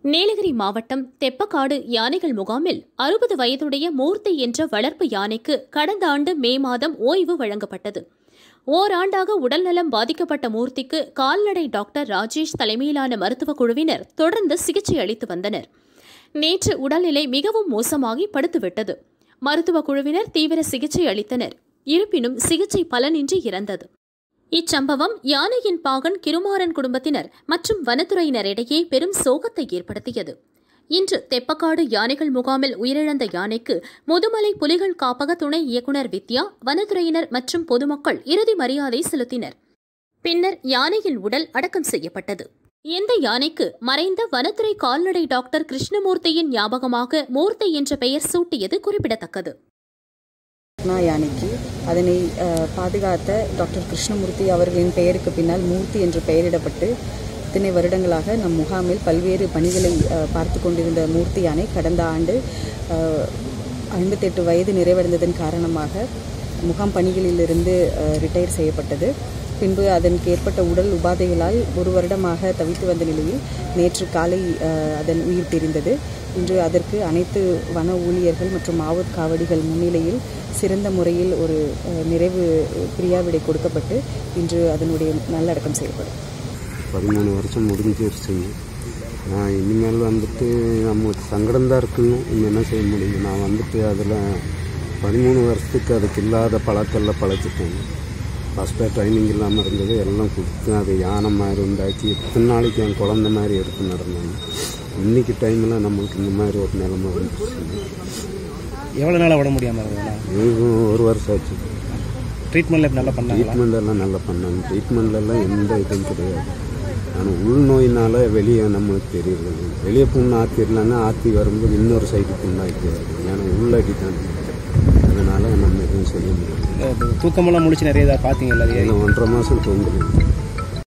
நீலகிரி மாவட்டம் தெப்பக்காடு யானைகள் முகாமில் அறுபது வயதுடைய மூர்த்தி என்ற வளர்ப்பு யானைக்கு கடந்த ஆண்டு மே மாதம் ஓய்வு வழங்கப்பட்டது ஓராண்டாக உடல்நலம் பாதிக்கப்பட்ட மூர்த்திக்கு கால்நடை டாக்டர் ராஜேஷ் தலைமையிலான மருத்துவக் குழுவினர் தொடர்ந்து சிகிச்சை அளித்து வந்தனர் நேற்று உடல்நிலை மிகவும் மோசமாகி படுத்துவிட்டது மருத்துவக் குழுவினர் தீவிர சிகிச்சை அளித்தனர் இருப்பினும் சிகிச்சை பலனின்றி இறந்தது இச்சம்பவம் யானையின் பாகன் கிருமாறன் குடும்பத்தினர் மற்றும் வனத்துறையினரிடையே பெரும் சோகத்தை ஏற்படுத்தியது இன்று தெப்பக்காடு யானைகள் முகாமில் உயிரிழந்த யானைக்கு முதுமலை புலிகள் காப்பக துணை இயக்குநர் வித்யா வனத்துறையினர் மற்றும் பொதுமக்கள் இறுதி மரியாதை செலுத்தினர் பின்னர் யானையின் உடல் அடக்கம் செய்யப்பட்டது இந்த யானைக்கு மறைந்த வனத்துறை கால்நடை டாக்டர் கிருஷ்ணமூர்த்தியின் ஞாபகமாக மூர்த்தி என்ற பெயர் சூட்டியது குறிப்பிடத்தக்கது ரத்னா யானைக்கு அதனை அஹ், பாதுகாத்த டாக்டர் கிருஷ்ணமூர்த்தி அவர்களின் பெயருக்கு பின்னால் மூர்த்தி என்று பெயரிடப்பட்டு இத்தனை வருடங்களாக நம் முகாமில் பல்வேறு பணிகளை அஹ், பார்த்து கொண்டிருந்த மூர்த்தி யானை கடந்த ஆண்டு அஹ், ஐம்பத்தெட்டு வயது நிறைவடைந்ததன் காரணமாக முகாம் பணிகளிலிருந்து ரிட்டையர் செய்யப்பட்டது பின்பு அதற்கு ஏற்பட்ட உடல் உபாதைகளால் ஒரு வருடமாக தவித்து வந்த நிலையில் நேற்று காலை அஹ், அதன் உயிர் பிரிந்தது இன்று அதற்கு அனைத்து வன ஊழியர்கள் மற்றும் மாவட்ட காவடிகள் முன்னிலையில் சிறந்த முறையில் ஒரு அஹ், நிறைவு பிரியாவிடை கொடுக்கப்பட்டு இன்று அதனுடைய நல்லடக்கம் செய்யப்படும் பதிமூணு வருஷம் முடிஞ்சிருச்சுங்க நான் இனிமேல் வந்துட்டு நம்மளுக்கு சங்கடம் தான் இருக்குன்னு இன்னும் என்ன செய்ய முடியும் நான் வந்துட்டு அதில் பதிமூணு வருஷத்துக்கு அதுக்கு இல்லாத பழக்கெல்லாம் பழச்சிட்டேங்க ஃபஸ்ட்டாக ட்ரைனிங் இல்லாமல் இருந்தது எல்லாம் கொடுத்து அது யானை மாதிரி உண்டாக்கி எத்தனை நாளைக்கு என் குழந்த மாதிரி எடுத்து நடந்தாங்க இன்னைக்கு டைமில் நம்மளுக்கு இந்த மாதிரி ஒரு நிலைமை வந்துருச்சுங்க எவ்வளோ நாளாக உடம்பு முடியாமல் இருந்ததுண்ணா இது ஒரு வருஷம் ஆச்சு ட்ரீட்மெண்ட்டில் நல்லா பண்ணாங்களா ட்ரீட்மெண்ட் எல்லாம் நல்லா பண்ணாங்க ட்ரீட்மெண்ட்லாம் எந்த இதுவும் கிடையாது ஆனால் உள்நோயினால வெளியே நம்மளுக்கு தெரியுது வெளியே புண்ணு ஆற்றிடலான்னா ஆற்றி வரும்போது இன்னொரு சைடு புண்ணாக்கி வருது ஏன்னா உள்ளடி தான் அதனால் நம்ம எதுவும் செய்ய முடியாது இது தூக்கமெல்லாம் முடிச்சு நிறைய இதாக பார்த்தீங்கல்ல அது ஏன்னா ஒன்றரை மாதம் தூங்குது